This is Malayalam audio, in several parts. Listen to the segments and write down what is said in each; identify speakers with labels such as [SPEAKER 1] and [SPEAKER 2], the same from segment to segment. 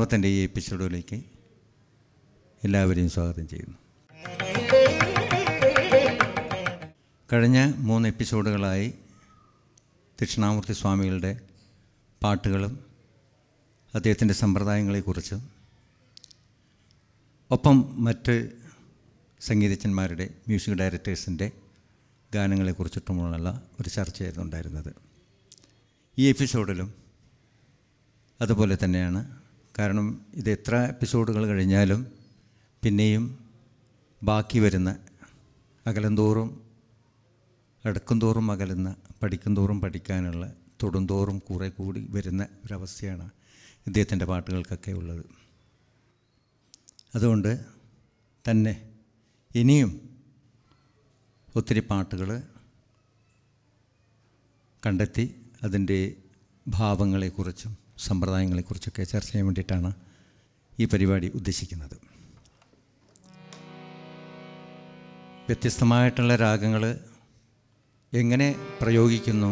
[SPEAKER 1] രണ്ടാമത്തെ ഈ എപ്പിസോഡിലേക്ക് എല്ലാവരെയും സ്വാഗതം ചെയ്യുന്നു കഴിഞ്ഞ മൂന്ന് എപ്പിസോഡുകളായി ദക്ഷിണാമൂർത്തി സ്വാമികളുടെ പാട്ടുകളും അദ്ദേഹത്തിൻ്റെ സമ്പ്രദായങ്ങളെക്കുറിച്ചും ഒപ്പം മറ്റ് സംഗീതജ്ഞന്മാരുടെ മ്യൂസിക് ഡയറക്ടേഴ്സിൻ്റെ ഗാനങ്ങളെക്കുറിച്ചിട്ടുമുള്ള ഒരു ചർച്ചയായിരുന്നു ഉണ്ടായിരുന്നത് ഈ എപ്പിസോഡിലും അതുപോലെ തന്നെയാണ് കാരണം ഇത് എത്ര എപ്പിസോഡുകൾ കഴിഞ്ഞാലും പിന്നെയും ബാക്കി വരുന്ന അകലന്തോറും അടുക്കുംതോറും അകലുന്ന പഠിക്കുംതോറും പഠിക്കാനുള്ള തൊടുംതോറും കുറെ കൂടി വരുന്ന ഒരവസ്ഥയാണ് ഇദ്ദേഹത്തിൻ്റെ പാട്ടുകൾക്കൊക്കെ ഉള്ളത് അതുകൊണ്ട് തന്നെ ഇനിയും ഒത്തിരി പാട്ടുകൾ കണ്ടെത്തി അതിൻ്റെ ഭാവങ്ങളെക്കുറിച്ചും സമ്പ്രദായങ്ങളെക്കുറിച്ചൊക്കെ ചർച്ച ചെയ്യാൻ വേണ്ടിയിട്ടാണ് ഈ പരിപാടി ഉദ്ദേശിക്കുന്നത് വ്യത്യസ്തമായിട്ടുള്ള രാഗങ്ങൾ എങ്ങനെ പ്രയോഗിക്കുന്നു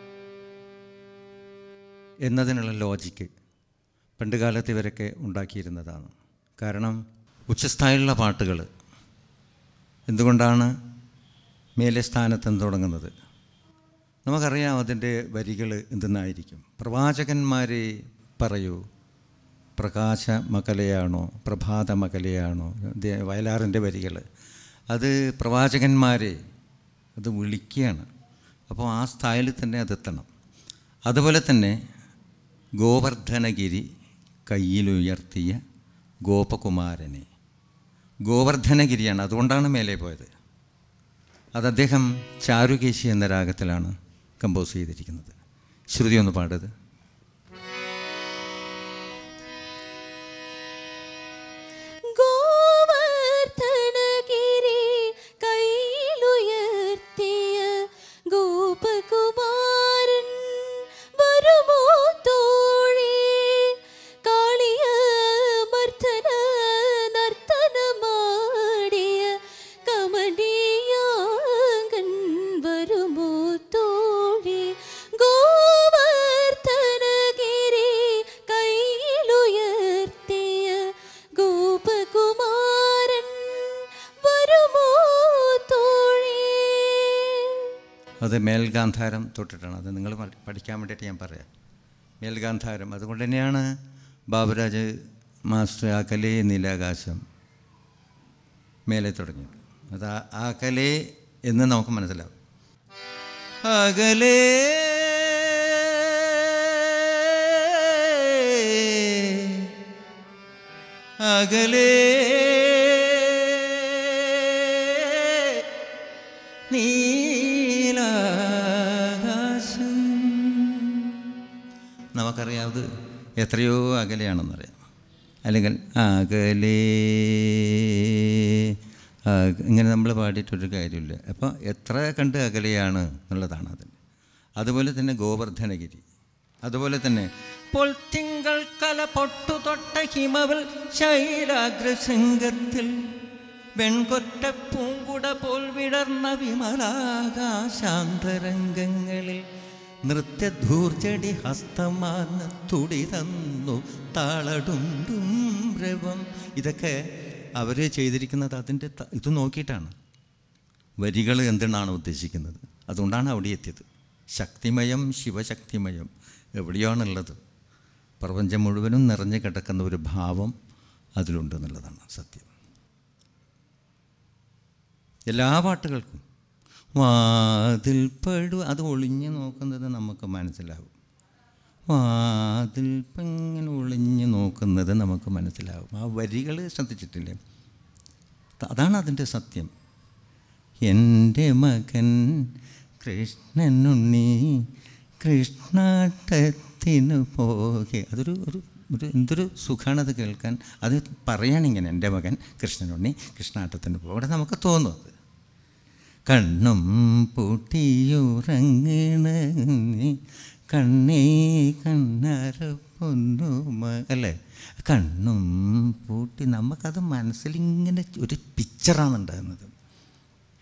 [SPEAKER 1] എന്നതിനുള്ള ലോജിക്ക് പണ്ട് കാലത്ത് ഇവരൊക്കെ ഉണ്ടാക്കിയിരുന്നതാണ് കാരണം ഉച്ചസ്ഥായിലുള്ള പാട്ടുകൾ എന്തുകൊണ്ടാണ് മേലെ സ്ഥാനത്ത് നിന്ന് തുടങ്ങുന്നത് നമുക്കറിയാം അതിൻ്റെ വരികൾ എന്തെന്നായിരിക്കും പ്രവാചകന്മാരെ പറയൂ പ്രകാശ മകലയാണോ പ്രഭാത മകലയാണോ ദേ- വയലാറിൻ്റെ വരികൾ അത് പ്രവാചകന്മാരെ അത് വിളിക്കുകയാണ് അപ്പോൾ ആ സ്ഥായിൽ തന്നെ അതെത്തണം അതുപോലെ തന്നെ ഗോവർദ്ധനഗിരി കയ്യിലുയർത്തിയ ഗോപകുമാരനെ ഗോവർദ്ധനഗിരിയാണ് അതുകൊണ്ടാണ് മേലെ പോയത് അത് അദ്ദേഹം ചാരുകേശി എന്ന രാഗത്തിലാണ് കമ്പോസ് ചെയ്തിരിക്കുന്നത് ശ്രുതി ഒന്ന് പാടത്
[SPEAKER 2] ഗോവർദ്ധനഗിരി കയ്യിലുയർത്തിയ ഗോപകുമാരൻ വരുമോ തോഴി കാളിയ മർദ്ദന നർത്തനമാടിയ കമനീയാങ്കൻ വരുമോ തോഴി ഗോവർദ്ധനഗിരി കയ്യിലുയർത്തിയ ഗോപകുമാരൻ വരുമോ തോഴി
[SPEAKER 1] അത് മേൽഗാന്ധാരം തൊട്ടിട്ടാണ് അത് നിങ്ങൾ പഠി- പഠിക്കാൻ വേണ്ടിയിട്ട് ഞാൻ പറയാം മേൽഗാന്ധാരം അതുകൊണ്ട് തന്നെയാണ് ബാബുരാജ് മാസ്റ്റർ അകലേ നീലാകാശം മേലെ തുടങ്ങിയത് അത് ആ- അകലേ എന്ന് നമുക്ക് മനസ്സിലാവും അകലേ അകലേ നീലാകാശം നമുക്കറിയാവുന്നത് എത്രയോ അകലെയാണെന്നറിയാം അല്ലെങ്കിൽ അകലേ അക- ഇങ്ങനെ നമ്മൾ പാടിയിട്ടൊരു കാര്യമില്ല അപ്പോൾ എത്ര കണ്ട് അകലെയാണ് എന്നുള്ളതാണ് അതിന് അതുപോലെ തന്നെ ഗോവർദ്ധനഗിരി അതുപോലെ തന്നെ പൊൽത്തിങ്കൾ കല പൊട്ടു തൊട്ട ഹിമവൽ ശൈലാഗ്രശൃംഗത്തിൽ വെൺകൊറ്റ പൂങ്കുട പോൽ വിടർന്ന വിമലാകാശാന്തരംഗങ്ങളിൽ നൃത്യധൂർജടി ഹസ്തമാർന്ന് തുടി തന്നു താളടുണ്ടും രവം ഇതൊക്കെ അവർ ചെയ്തിരിക്കുന്നത് അതിൻ്റെ ത- ഇത് നോക്കിയിട്ടാണ് വരികൾ എന്തെന്നാണ് ഉദ്ദേശിക്കുന്നത് അതുകൊണ്ടാണ് അവിടെ എത്തിയത് ശക്തിമയം ശിവശക്തിമയം എവിടെയാണുള്ളത് പ്രപഞ്ചം മുഴുവനും നിറഞ്ഞു കിടക്കുന്ന ഒരു ഭാവം അതിലുണ്ട് എന്നുള്ളതാണ് സത്യം എല്ലാ പാട്ടുകൾക്കും വാതിൽ പടു അത് ഒളിഞ്ഞു നോക്കുന്നത് നമുക്ക് മനസ്സിലാവും വാതിൽ ഇങ്ങനെ ഒളിഞ്ഞു നോക്കുന്നത് നമുക്ക് മനസ്സിലാവും ആ വരികൾ ശ്രദ്ധിച്ചിട്ടില്ലേ അതാണ് അതിൻ്റെ സത്യം എൻ്റെ മകൻ കൃഷ്ണനുണ്ണി കൃഷ്ണാട്ടത്തിനു പോകെ അതൊരു ഒരു ഒരു എന്തൊരു സുഖമാണത് കേൾക്കാൻ അത് പറയാനിങ്ങനെ എൻ്റെ മകൻ കൃഷ്ണനുണ്ണി കൃഷ്ണാട്ടത്തിന് പോകെ നമുക്ക് തോന്നും അത് കണ്ണും പൂട്ടിയുറങ്ങണ കണ്ണേ കണ്ണാര പൊന്നുമ അല്ലേ കണ്ണും പൂട്ടി നമുക്കത് മനസ്സിലിങ്ങനെ ഒരു പിക്ചറാണ് ഉണ്ടാകുന്നത്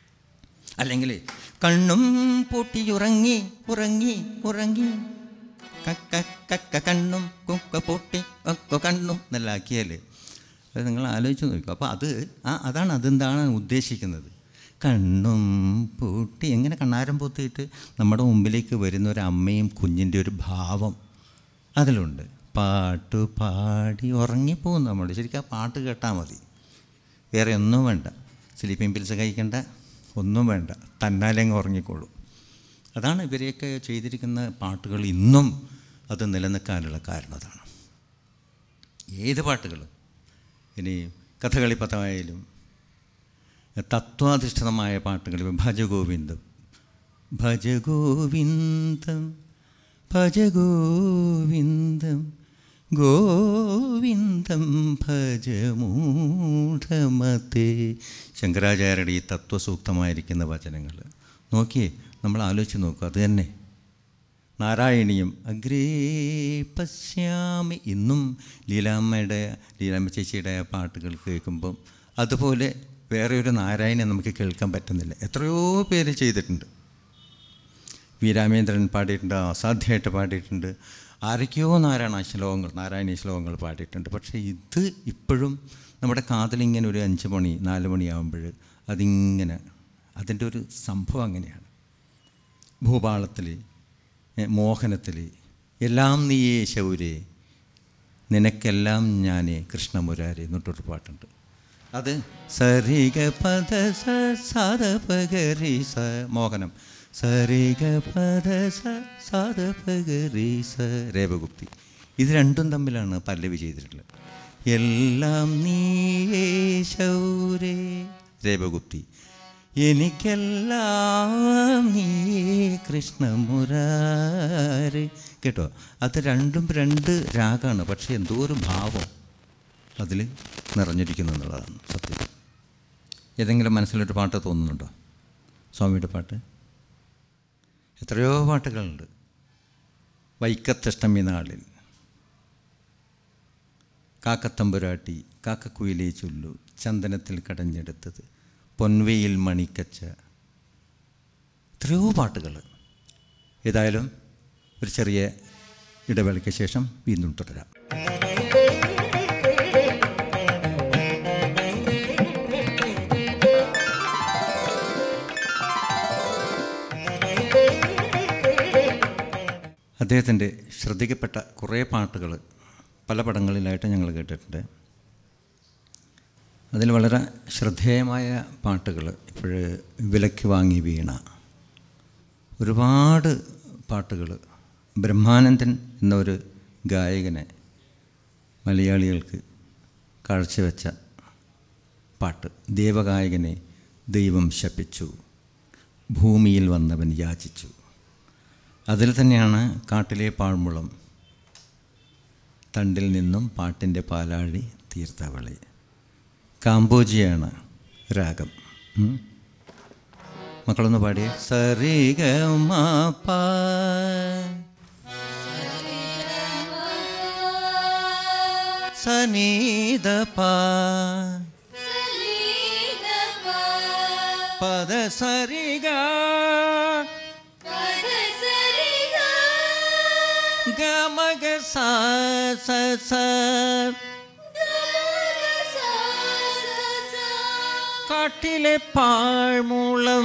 [SPEAKER 1] അല്ലെങ്കിൽ കണ്ണും പൂട്ടി ഉറങ്ങി ഉറങ്ങി ഉറങ്ങി കക്ക കക്ക കണ്ണും കുക്ക പൊട്ടി കൊക്ക കണ്ണും എന്നെല്ലാം ആക്കിയാൽ അത് നിങ്ങൾ ആലോചിച്ച് നോക്കും അപ്പോൾ അത് ആ അതാണ് അതെന്താണ് ഉദ്ദേശിക്കുന്നത് കണ്ണും പൂട്ടി എങ്ങനെ കണ്ണാരം പൊത്തിയിട്ട് നമ്മുടെ മുമ്പിലേക്ക് വരുന്ന ഒരു അമ്മയും കുഞ്ഞിൻ്റെ ഒരു ഭാവം അതിലുണ്ട് പാട്ട് പാടി ഉറങ്ങിപ്പോകും നമ്മൾ ശരിക്കും ആ പാട്ട് കേട്ടാൽ മതി വേറെ ഒന്നും വേണ്ട സ്ലീപ്പിംഗ് പിൽസ് കഴിക്കേണ്ട ഒന്നും വേണ്ട തന്നാലങ്ങ് ഉറങ്ങിക്കോളും അതാണ് ഇവരെയൊക്കെ ചെയ്തിരിക്കുന്ന പാട്ടുകൾ ഇന്നും അത് നിലനിൽക്കാനുള്ള കാരണം അതാണ് ഏത് പാട്ടുകളും ഇനി കഥകളി പദമായാലും തത്വാധിഷ്ഠിതമായ പാട്ടുകൾ ഇപ്പം ഭജഗോവിന്ദം ഭജഗോവിന്ദം ഭജഗോവിന്ദം ഗോവിന്ദം ഭജമൂഢമത്തെ ശങ്കരാചാര്യരുടെ ഈ തത്വസൂക്തമായിരിക്കുന്ന വചനങ്ങൾ നോക്കിയേ നമ്മൾ ആലോചിച്ച് നോക്കുക അത് തന്നെ നാരായണീയം അഗ്രേ പശ്യാമി ഇന്നും ലീലാമ്മയുടെ ലീലാമ്മ ചേച്ചിയുടെ ആ പാട്ടുകൾ കേൾക്കുമ്പം അതുപോലെ വേറെ ഒരു നാരായണനെ നമുക്ക് കേൾക്കാൻ പറ്റുന്നില്ല എത്രയോ പേര് ചെയ്തിട്ടുണ്ട് വി രാമേന്ദ്രൻ പാടിയിട്ടുണ്ട് അസാധ്യമായിട്ട് പാടിയിട്ടുണ്ട് ആരൊക്കെയോ നാരായണ ശ്ലോകങ്ങൾ നാരായണീയ ശ്ലോകങ്ങൾ പാടിയിട്ടുണ്ട് പക്ഷേ ഇത് ഇപ്പോഴും നമ്മുടെ കാതിലിങ്ങനെ ഒരു അഞ്ച് മണി നാല് മണിയാകുമ്പോൾ അതിങ്ങനെ അതിൻ്റെ ഒരു സംഭവം അങ്ങനെയാണ് ഭൂപാളത്തിൽ മോഹനത്തിൽ എല്ലാം നീയേ ശൗരേ നിനക്കെല്ലാം ഞാനേ കൃഷ്ണമുരാരെ എന്നിട്ടൊരു പാട്ടുണ്ട് അത് സരിഗ പദ സ സാധ പഗരി സ മോഹനം സരിഗ പദ സ സാധ പഗരി സ രേവഗുപ്തി ഇത് രണ്ടും തമ്മിലാണ് പല്ലവി ചെയ്തിട്ടുള്ളത് എല്ലാം നീയേ ശൗരേ രേവഗുപ്തി എനിക്കെല്ലാം നീ കൃഷ്ണമുരാര് കേട്ടോ അത് രണ്ടും രണ്ട് രാഗമാണ് പക്ഷേ എന്തോ ഒരു ഭാവം അതിൽ നിറഞ്ഞിരിക്കുന്നു എന്നുള്ളതാണ് സത്യം ഏതെങ്കിലും മനസ്സിലൊരു പാട്ട് തോന്നുന്നുണ്ടോ സ്വാമിയുടെ പാട്ട് എത്രയോ പാട്ടുകളുണ്ട് വൈക്കത്തഷ്ടമി നാളിൽ കാക്കത്തമ്പുരാട്ടി കാക്കക്കുയിലേ ചൊല്ലു ചന്ദനത്തിൽ കടഞ്ഞെടുത്തത് പൊൻവെയിൽ മണിക്കച്ച എത്രയോ പാട്ടുകൾ ഏതായാലും ഒരു ചെറിയ ഇടവേളയ്ക്ക് ശേഷം വീണ്ടും തുടരാം അദ്ദേഹത്തിൻ്റെ ശ്രദ്ധിക്കപ്പെട്ട കുറേ പാട്ടുകൾ പല പടങ്ങളിലായിട്ട് ഞങ്ങൾ കേട്ടിട്ടുണ്ട് അതിൽ വളരെ ശ്രദ്ധേയമായ പാട്ടുകൾ ഇപ്പോൾ വിലയ്ക്ക് വാങ്ങി വീണ ഒരുപാട് പാട്ടുകൾ ബ്രഹ്മാനന്ദൻ എന്നൊരു ഗായകനെ മലയാളികൾക്ക് കാഴ്ചവെച്ച പാട്ട് ദേവഗായകനെ ദൈവം ശപിച്ചു ഭൂമിയിൽ വന്നവൻ യാചിച്ചു അതിൽ തന്നെയാണ് കാട്ടിലെ പാഴ്മുളം തണ്ടിൽ നിന്നും പാട്ടിൻ്റെ പാലാഴി തീർത്തവളെ കാമ്പോജിയാണ് രാഗം ഉം. മക്കളൊന്ന് പാടിയേ സരിഗ മാ സനീത പാ പദ സരിഗ ഗമഗ സ സ സ കാട്ടിലെ പാഴ്മുളം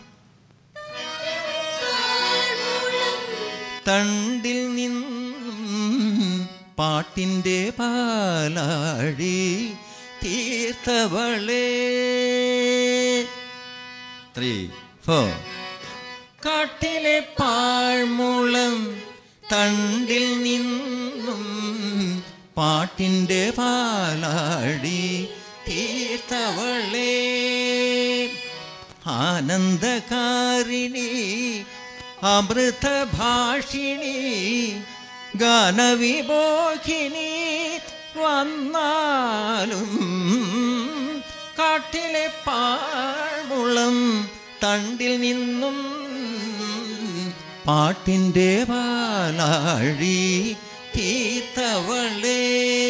[SPEAKER 1] തണ്ടിൽ നിന്നും പാട്ടിൻ്റെ പാലാഴി തീർത്തവളേ ത്രീ ഫോർ കാട്ടിലെ പാഴ്മുളം തണ്ടിൽ നിന്നും പാട്ടിൻ്റെ പാലാടി തീർത്തവളേ ആനന്ദകാരിണി അമൃതഭാഷിണി ഗാനവിമോഹിനി വന്നാലും കാട്ടിലെ പാഴ്മുളം തണ്ടിൽ നിന്നും പാട്ടിൻ്റെ പാലാഴി തീത്തവളേ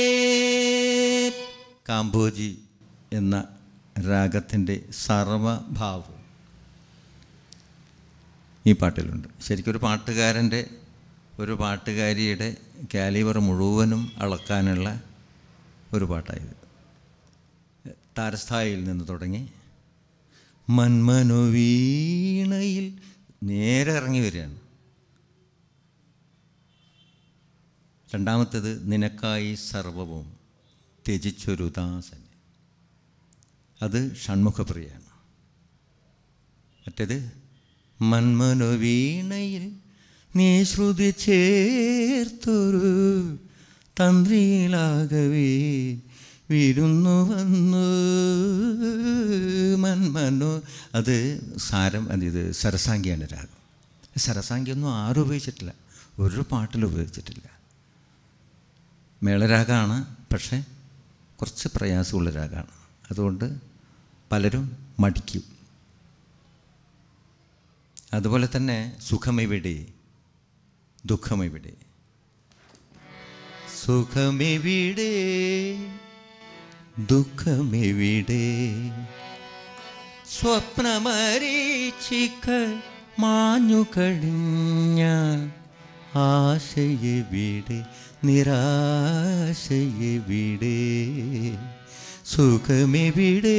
[SPEAKER 1] കാമ്പോജി എന്ന രാഗത്തിൻ്റെ സർവഭാവം ഈ പാട്ടിലുണ്ട് ശരിക്കും ഒരു പാട്ടുകാരൻ്റെ ഒരു പാട്ടുകാരിയുടെ കാലിബർ മുഴുവനും അളക്കാനുള്ള ഒരു പാട്ടായത് താരസ്ഥായിൽ നിന്ന് തുടങ്ങി മന്മനോവീണയിൽ നേരെ ഇറങ്ങി വരികയാണ് രണ്ടാമത്തേത് നിനക്കായി സർവവും ത്യജിച്ചൊരു ദാസൻ അത് ഷൺമുഖപ്രിയാണ് മറ്റേത് മന്മനോവീണയിൽ നീ ശ്രുതി ചേർത്തൊരു തന്ത്രിയിലാകവേ വിരുന്നു വന്നു മന്മനോ അത് സാരം അത് ഇത് സരസാംഗിയാണ് രാഗം സരസാംഗിയൊന്നും ആരും ഉപയോഗിച്ചിട്ടില്ല ഒരു പാട്ടിലും ഉപയോഗിച്ചിട്ടില്ല മേളരാഗമാണ് പക്ഷേ കുറച്ച് പ്രയാസമുള്ള രാഗമാണ് അതുകൊണ്ട് പലരും മടിക്കും അതുപോലെ തന്നെ സുഖമെവിടെ ദുഃഖമെവിടെ സുഖമെവിടെ ദുഃഖമെവിടെ സ്വപ്നമരീച്ചിക്കൾ മാഞ്ഞു കഴിഞ്ഞ ആശയെവിടെ നിരാശയെവിടെ സുഖമെവിടെ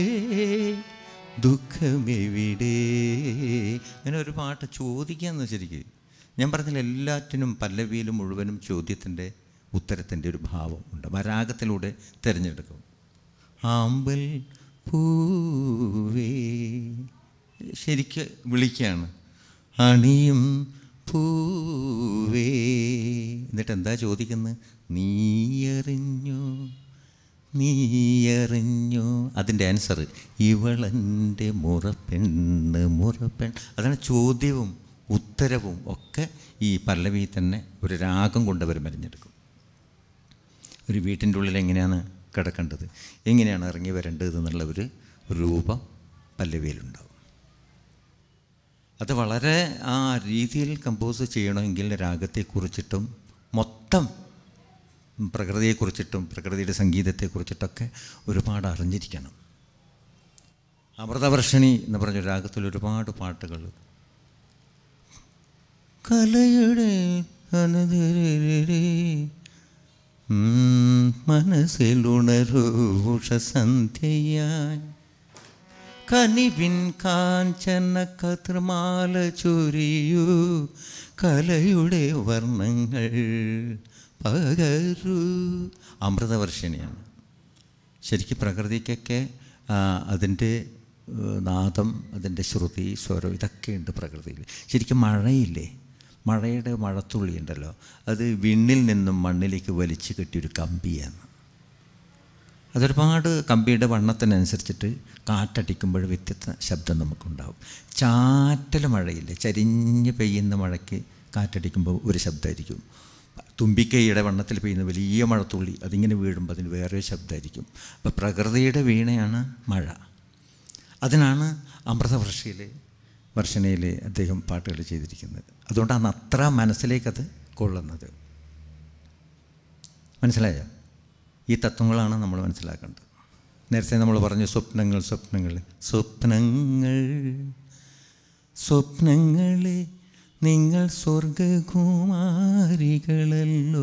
[SPEAKER 1] ദുഃഖമെവിടെ അങ്ങനെ ഒരു പാട്ട് ചോദിക്കാന്ന് ശരിക്ക് ഞാൻ പറഞ്ഞില്ല എല്ലാറ്റിനും പല്ലവിയിലും മുഴുവനും ചോദ്യത്തിൻ്റെ ഉത്തരത്തിൻ്റെ ഒരു ഭാവം ഉണ്ട് വരാഗത്തിലൂടെ തിരഞ്ഞെടുക്കും ആമ്പൽ പൂവേ ശരിക്ക് വിളിക്കുകയാണ് അണിയും പൂവേ എന്നിട്ട് എന്താ ചോദിക്കുന്നത് നീയറിഞ്ഞോ നീയറിഞ്ഞോ അതിൻ്റെ ആൻസർ ഇവളെൻ്റെ മുറപ്പെണ്ണ് മുറപ്പെൺ അതാണ് ചോദ്യവും ഉത്തരവും ഒക്കെ ഈ പല്ലവി തന്നെ ഒരു രാഗം കൊണ്ട് അവർ മെരഞ്ഞെടുക്കും ഒരു വീട്ടിൻ്റെ ഉള്ളിൽ എങ്ങനെയാണ് കിടക്കേണ്ടത് എങ്ങനെയാണ് ഇറങ്ങി വരേണ്ടത് എന്നുള്ള ഒരു രൂപം പല്ലവിയിലുണ്ടാവും അത് വളരെ ആ രീതിയിൽ കമ്പോസ് ചെയ്യണമെങ്കിൽ രാഗത്തെക്കുറിച്ചിട്ടും മൊത്തം പ്രകൃതിയെക്കുറിച്ചിട്ടും പ്രകൃതിയുടെ സംഗീതത്തെക്കുറിച്ചിട്ടൊക്കെ ഒരുപാട് അറിഞ്ഞിരിക്കണം അമൃതവർഷിണി എന്ന് പറഞ്ഞ രാഗത്തിൽ ഒരുപാട് പാട്ടുകൾ കലയുടെ അനതിരേ മനസ്സിലുണരൂ ഉഷസന്ധ്യയായി കനിവിൻ കാഞ്ചന കതിർമാല ചൊരിയൂ കലയുടെ വർണ്ണങ്ങൾ പകരൂ അമൃതവർഷിണിയാണ് ശരിക്കും പ്രകൃതിക്കൊക്കെ ആ, അതിൻ്റെ ഏഹ്, നാദം അതിൻ്റെ ശ്രുതി സ്വരം ഇതൊക്കെയുണ്ട് പ്രകൃതിയിൽ ശരിക്കും മഴയില്ലേ മഴയുടെ മഴത്തുള്ളി ഉണ്ടല്ലോ അത് വിണ്ണിൽ നിന്നും മണ്ണിലേക്ക് വലിച്ചു കെട്ടിയൊരു കമ്പിയാണ് അതൊരുപാട് കമ്പിയുടെ വണ്ണത്തിനനുസരിച്ചിട്ട് കാറ്റടിക്കുമ്പോൾ വ്യത്യസ്ത ശബ്ദം നമുക്കുണ്ടാവും ചാറ്റൽ മഴയില്ലേ ചരിഞ്ഞ് പെയ്യുന്ന മഴയ്ക്ക് കാറ്റടിക്കുമ്പോൾ ഒരു ശബ്ദമായിരിക്കും തുമ്പിക്കൈയുടെ വണ്ണത്തിൽ പെയ്യുന്ന വലിയ മഴത്തുള്ളി അതിങ്ങനെ വീഴുമ്പോൾ അതിന് വേറൊരു ശബ്ദമായിരിക്കും അപ്പോൾ പ്രകൃതിയുടെ വീണയാണ് മഴ അതിനാണ് അമൃതവർഷയിൽ വർഷണയിൽ അദ്ദേഹം പാട്ടുകൾ ചെയ്തിരിക്കുന്നത് അതുകൊണ്ടാണ് അത്ര മനസ്സിലേക്കത് കൊള്ളുന്നത് മനസ്സിലായോ ഈ തത്വങ്ങളാണ് നമ്മൾ മനസ്സിലാക്കേണ്ടത് നേരത്തെ നമ്മൾ പറഞ്ഞു സ്വപ്നങ്ങൾ സ്വപ്നങ്ങൾ സ്വപ്നങ്ങൾ സ്വപ്നങ്ങളെ നിങ്ങൾ സ്വർഗകുമാരികളല്ലോ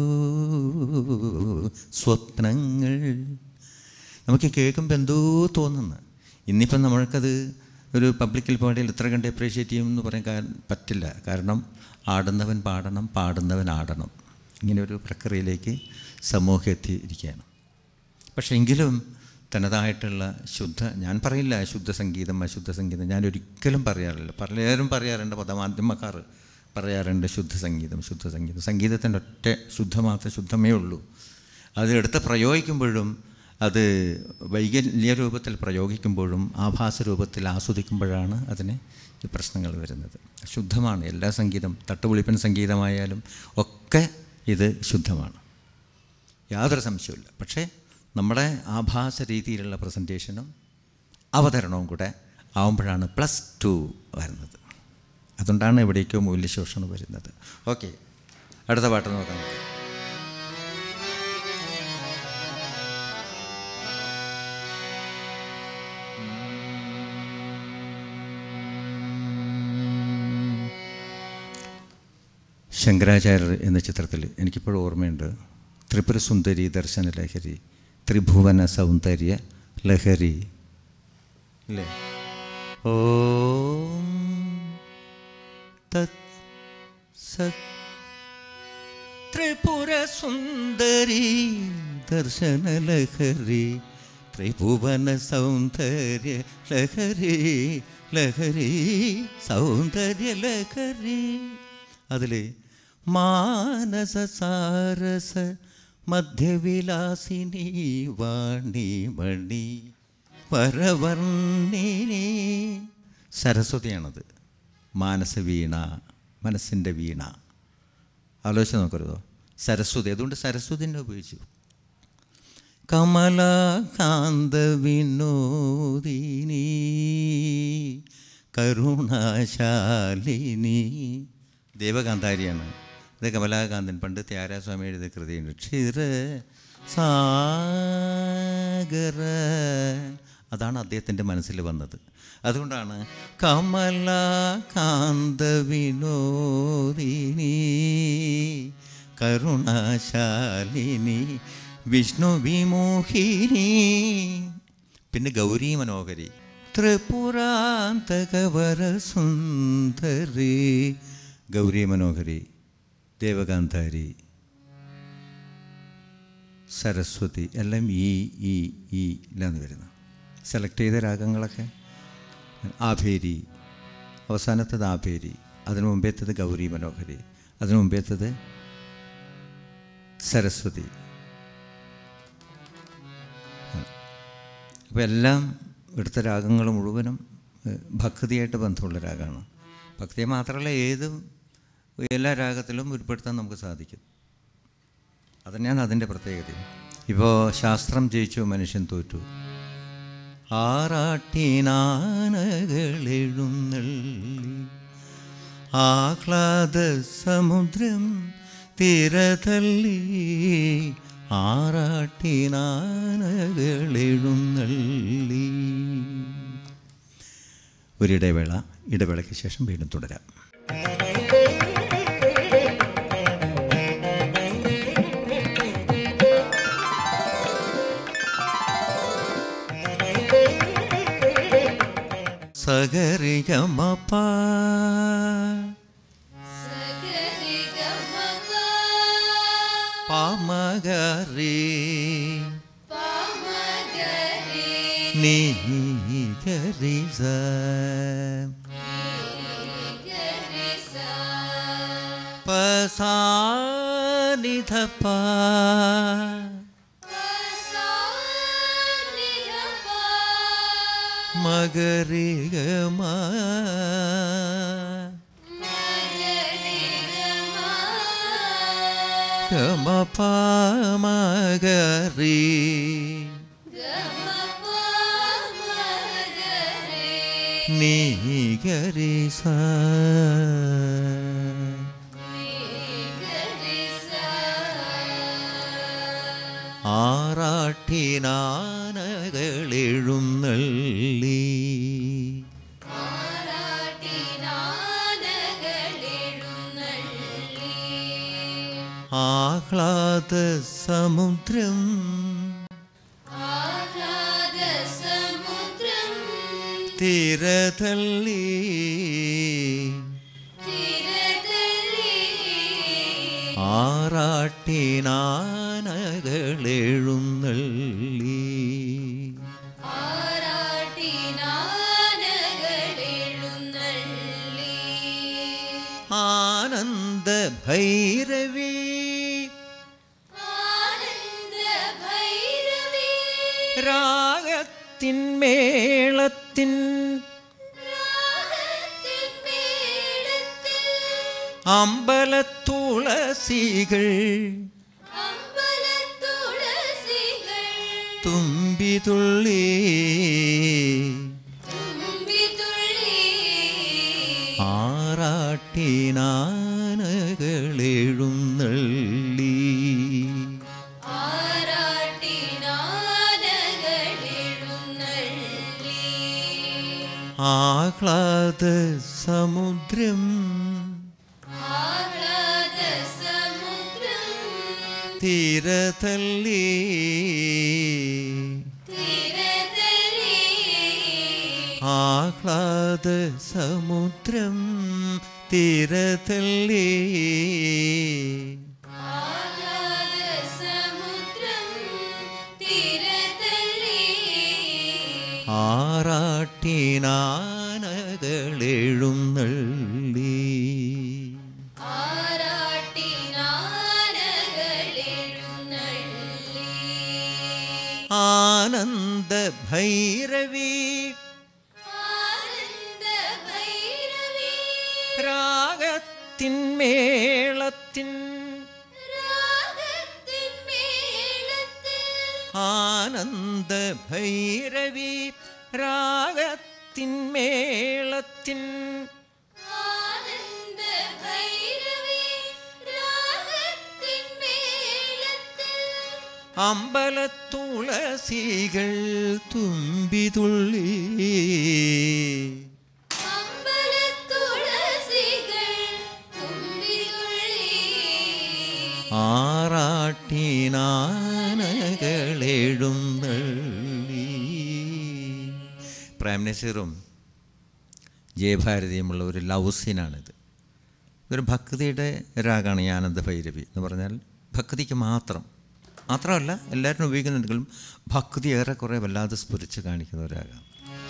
[SPEAKER 1] സ്വപ്നങ്ങൾ നമുക്ക് കേൾക്കുമ്പോൾ എന്തോ തോന്നുന്നു ഇന്നിപ്പം നമ്മൾക്കത് ഒരു പബ്ലിക്കിൽ പാടിയാൽ ഇത്ര കണ്ട് അപ്രീഷിയേറ്റ് ചെയ്യുമെന്ന് പറയാൻ കാ- പറ്റില്ല കാരണം ആടുന്നവൻ പാടണം പാടുന്നവൻ ആടണം ഇങ്ങനെ ഒരു പ്രക്രിയയിലേക്ക് സമൂഹം എത്തിയിരിക്കുകയാണ് പക്ഷേ എങ്കിലും തനതായിട്ടുള്ള ശുദ്ധ ഞാൻ പറയില്ല ശുദ്ധ സംഗീതം അശുദ്ധ സംഗീതം ഞാൻ ഒരിക്കലും പറയാറില്ല പലരും പറയാറുണ്ട് പദമാധ്യമക്കാർ പറയാറുണ്ട് ശുദ്ധ സംഗീതം ശുദ്ധ സംഗീതം സംഗീതത്തിൻ്റെ ഒറ്റ ശുദ്ധമാത്ര ശുദ്ധമേ ഉള്ളൂ അത് എടുത്ത് പ്രയോഗിക്കുമ്പോഴും അത് വൈകല്യ രൂപത്തിൽ പ്രയോഗിക്കുമ്പോഴും ആഭാസ രൂപത്തിൽ ആസ്വദിക്കുമ്പോഴാണ് അതിന് ഈ പ്രശ്നങ്ങൾ വരുന്നത് ശുദ്ധമാണ് എല്ലാ സംഗീതം തട്ടുപൊളിപ്പൻ സംഗീതമായാലും ഒക്കെ ഇത് ശുദ്ധമാണ് യാതൊരു സംശയമില്ല പക്ഷേ നമ്മുടെ ആഭാസ രീതിയിലുള്ള പ്രസൻറ്റേഷനും അവതരണവും കൂടെ ആവുമ്പോഴാണ് പ്ലസ് ടു വരുന്നത് അതുകൊണ്ടാണ് എവിടേക്കോ മൂല്യശോഷണം വരുന്നത് ഓക്കെ അടുത്ത പാട്ട് നോക്കാം നമുക്ക് ശങ്കരാചാര്യർ എന്ന ചിത്രത്തിൽ എനിക്കിപ്പോഴും ഓർമ്മയുണ്ട് ത്രിപുര സുന്ദരി ദർശന ലഹരി ത്രിഭുവന സൗന്ദര്യ ലഹരി അല്ലേ ഓം തത് സത് ത്രിപുര സുന്ദരി ദർശന ലഹരി ത്രിഭുവന സൗന്ദര്യ ലഹരി ലഹരി സൗന്ദര്യ ലഹരി അതിൽ മാനസ സാരസ മധ്യവിലാസിനി വാണി മണി പരവർണ്ണിനി സരസ്വതിയാണത് മാനസവീണ മനസ്സിൻ്റെ വീണ ആലോചിച്ച് നോക്കരുതോ സരസ്വതി അതുകൊണ്ട് സരസ്വതിനെ ഉപയോഗിച്ചു കമലാകാന്ത വിനോദിനി കരുണാശാലിനി ദേവകാന്താരിയാണ് ഇത് കമലാകാന്തൻ പണ്ട് ത്യാരാസ്വാമി എഴുതിയ കൃതിയുണ്ട് ക്ഷിര സാഗര അതാണ് അദ്ദേഹത്തിൻ്റെ മനസ്സിൽ വന്നത് അതുകൊണ്ടാണ് കമലാകാന്ത വിനോദിനി കരുണാശാലിനി വിഷ്ണു വിമോഹിനി പിന്നെ ഗൗരി മനോഹരി ത്രിപുരാന്തകവര സുന്ദരി ഗൗരി മനോഹരി ദേവകാന്താരി സരസ്വതി എല്ലാം ഈ ഈ ഈ ഇല്ലാന്ന് വരുന്നു സെലക്ട് ചെയ്ത രാഗങ്ങളൊക്കെ ആഭേരി അവസാനത്തത് ആഭേരി അതിനു മുമ്പേത്തത് ഗൗരി മനോഹരി അതിനു മുമ്പേത്തത് സരസ്വതി അപ്പോൾ എല്ലാം എടുത്ത രാഗങ്ങൾ മുഴുവനും ഏഹ്, ഭക്തിയായിട്ട് ബന്ധമുള്ള രാഗമാണ് ഭക്തിയെ മാത്രമല്ല ഏതും എല്ലാ രാഗത്തിലും ഉൾപ്പെടുത്താൻ നമുക്ക് സാധിക്കും അതന്നെയാണ് അതിൻ്റെ പ്രത്യേകത ഇപ്പോൾ ശാസ്ത്രം ജയിച്ചു മനുഷ്യൻ തോറ്റു ആറാട്ടിനാനകളെഴുന്നള്ളി ആഹ്ലാദ സമുദ്രം തിരതല്ലി ആറാട്ടിനാനകളെഴുന്നള്ളി ഒരിടവേള ഇടവേളയ്ക്ക് ശേഷം വീണ്ടും തുടരാം സഗരിഗമപ പാമഗരി നീ ഗരി സ പസാനിധപ മഗരിഗമ ഗമപ മഗരി നീ ഗരി സ ആറാട്ടിനാനകളെഴുന്നള്ളി ആഹ്ലാദ സമുദ്രം തിരതള്ളി ആറാട്ടിനാനകളെഴുന്നള്ളി ആനന്ദ ഭൈരവി രാഗത്തിൻ മേളത്തിൻ അമ്പലത്തുളസികൾ തുമ്പിതുള്ളി ആറാട്ടിനാനകളെഴുന്നള്ളി ആഹ്ലാദ സമുദ്രം തീരതല്ലി ആഹ്ലാദ സമുദ്രം തീരതല്ലി
[SPEAKER 2] സമുദ്രം തീരത്തള്ളി
[SPEAKER 1] ആറാട്ടിനാനകളെഴുന്നള്ളി
[SPEAKER 2] ആറാട്ടിനാനകളെഴുന്നള്ളി
[SPEAKER 1] ആനന്ദ ഭൈരവി
[SPEAKER 2] ആനന്ദ ഭൈരവി
[SPEAKER 1] രാഗത്തിൻ മേളത്തിൻ
[SPEAKER 2] രാഗത്തിൻ മേളത്തിൽ
[SPEAKER 1] ആനന്ദ ഭൈരവി രാഗത്തിൻ മേളത്തിൻ
[SPEAKER 2] ആനന്ദ ഭൈരവി രാഗത്തിൻ മേളത്തിൽ
[SPEAKER 1] അമ്പലത്തുളസികൾ തുമ്പിതുള്ളി
[SPEAKER 2] അമ്പലത്തുളസികൾ തുമ്പിതുള്ളി
[SPEAKER 1] ആറാട്ടിനാനകളെഴുന്നള്ളി പ്രേം നസീറും ജയഭാരതിയുമുള്ള ഒരു ലവ് സീനാണിത് ഇതൊരു ഭക്തിയുടെ രാഗമാണ് ഈ ആനന്ദ ഭൈരവി എന്ന് പറഞ്ഞാൽ ഭക്തിക്ക് മാത്രം മാത്രമല്ല എല്ലാവരും ഉപയോഗിക്കുന്നുണ്ടെങ്കിലും ഭക്തി ഏറെക്കുറെ വല്ലാതെ സ്ഫുരിച്ച് കാണിക്കുന്ന ഒരു രാഗമാണ്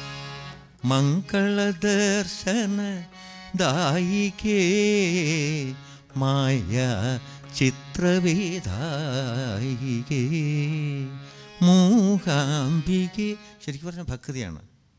[SPEAKER 1] മംഗളദർശന ദായികേ മായ ചിത്രവേദായികേ മൂകാംബികേ ശരിക്കും പറഞ്ഞ ഭക്തിയാണ്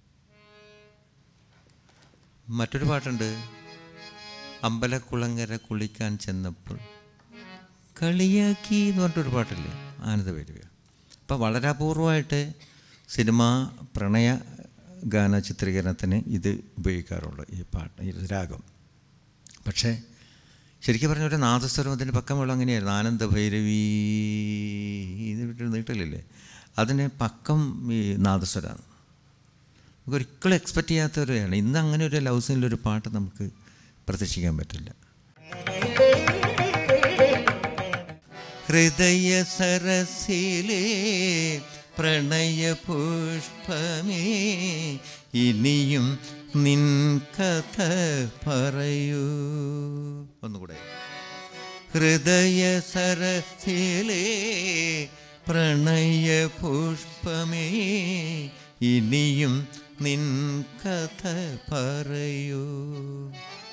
[SPEAKER 1] മറ്റൊരു പാട്ടുണ്ട് അമ്പലക്കുളങ്ങര കുളിക്കാൻ ചെന്നപ്പോൾ കളിയാക്കി എന്ന് പറഞ്ഞിട്ടൊരു പാട്ടില്ലേ ആനന്ദഭൈരവ അപ്പം വളരെ അപൂർവമായിട്ട് സിനിമ പ്രണയ ഗാന ചിത്രീകരണത്തിന് ഇത് ഉപയോഗിക്കാറുള്ളൂ ഈ പാട്ട് ഈ രാഗം പക്ഷേ ശരിക്കും പറഞ്ഞ ഒരു നാദസ്വരം അതിൻ്റെ പക്കമുള്ള അങ്ങനെയായിരുന്നു ആനന്ദഭൈരവി ഇത് നീട്ടലില്ലേ അതിന് പക്കം ഈ നാദസ്വരമാണ് നമുക്ക് ഒരിക്കലും എക്സ്പെക്റ്റ് ചെയ്യാത്ത ഒരു ആണ് ഇന്ന് അങ്ങനെ ഒരു ലവ് സീനിലൊരു പാട്ട് നമുക്ക് പ്രതീക്ഷിക്കാൻ പറ്റില്ല ഹൃദയ സരസിലെ പ്രണയ പുഷ്പമേ ഇനിയും നിൻ കഥ പറയൂ ഒന്നുകൂടെ ഹൃദയ സരസിലെ പ്രണയ പുഷ്പമേ ഇനിയും നിൻ കഥ പറയൂ